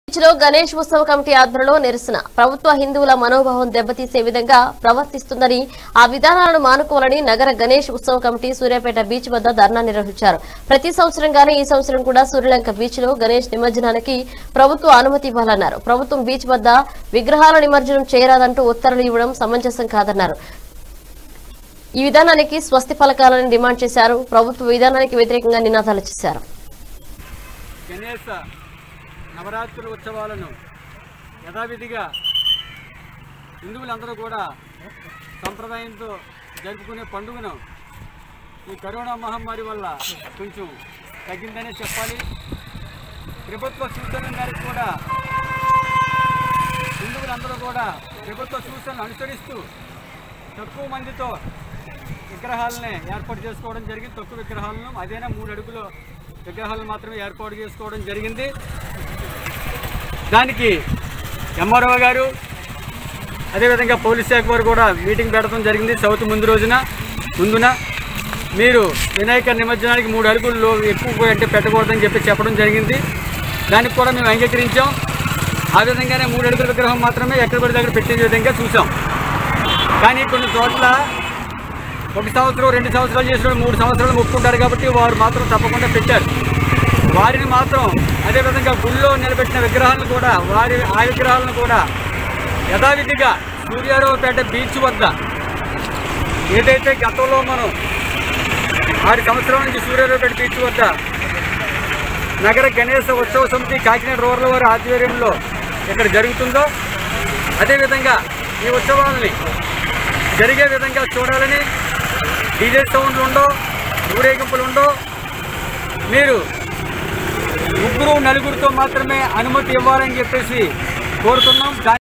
లో గణేష్ ఉత్సవ కమిటీ ఆధ్వర్యంలో నిరసన ప్రభుత్వ హిందువుల మనోభావం దెబ్బతీసే విధంగా ప్రవర్తిస్తుందని ఆ విధానాలను మానుకోవాలని నగర గణేష్ ఉత్సవ కమిటీ సూర్యాపేట బీచ్ వద్ద ధర్నా నిర్వహించారు ప్రతి సంవత్సరంగానే ఈ సంవత్సరం కూడా సూర్యలంక బీచ్ లో గణేష్ నిమజ్జనానికి ప్రభుత్వం అనుమతి ఇవ్వాలన్నారు ప్రభుత్వం బీచ్ వద్ద విగ్రహాల నిమజ్జనం చేయరాదంటూ ఉత్తర్వులు ఇవ్వడం సమంజసం కాదన్నారు ఈ విధానానికి స్వస్తి పలకాలని డిమాండ్ చేశారు ప్రభుత్వ విధానానికి వ్యతిరేకంగా నినాదాలు చేశారు గణేశ నవరాత్రుల ఉత్సవాలను యథావిధిగా హిందువులందరూ కూడా సంప్రదాయంతో జరుపుకునే పండుగను ఈ కరోనా మహమ్మారి వల్ల కొంచెం తగ్గిందనే చెప్పాలి ప్రభుత్వ సూచనల మేరకు కూడా హిందువులందరూ కూడా ప్రభుత్వ సూచనలు అనుసరిస్తూ తక్కువ మందితో విగ్రహాలనే ఏర్పాటు చేసుకోవడం జరిగింది తక్కువ విగ్రహాలను అదేనా మూడు అడుగుల విగ్రహాలను మాత్రమే ఏర్పాటు చేసుకోవడం జరిగింది దానికి ఎంఆర్ఓ గారు అదేవిధంగా పోలీస్ శాఖ వారు కూడా మీటింగ్ పెట్టడం జరిగింది సౌత్ ముందు రోజున ముందున మీరు వినాయక నిమజ్జనానికి మూడు అడుగుల్లో ఎక్కువ అంటే పెట్టకూడదని చెప్పి చెప్పడం జరిగింది దానికి కూడా మేము అంగీకరించాం ఆ విధంగానే మూడు అడుగుల విగ్రహం మాత్రమే ఎక్కడ పడి దగ్గర పెట్టే విధంగా చూసాం కానీ కొన్ని చోట్ల ఒక సంవత్సరం రెండు సంవత్సరాలు చేసిన వాళ్ళు మూడు సంవత్సరాలు ఒప్పుకుంటారు కాబట్టి వారు మాత్రం తప్పకుండా పెట్టారు వారిని మాత్రం అదేవిధంగా గుళ్ళో నిలబెట్టిన విగ్రహాలను కూడా వారి ఆ విగ్రహాలను కూడా యథావిధిగా సూర్యారావుపేట బీచ్ వద్ద ఏదైతే గతంలో మనం ఆరు సంవత్సరాల నుంచి సూర్యారావుపేట బీచ్ వద్ద నగర గణేశ ఉత్సవ సమితి కాకినాడ రూరల్ వారి ఆధ్వర్యంలో ఇక్కడ జరుగుతుందో అదేవిధంగా ఈ ఉత్సవాలని జరిగే విధంగా చూడాలని డీజే సౌండ్లు ఉండో ఊరేగింపులు ఉండో మీరు ముగ్గురు నలుగురితో మాత్రమే అనుమతి ఇవ్వాలని చెప్పేసి కోరుతున్నాం దా-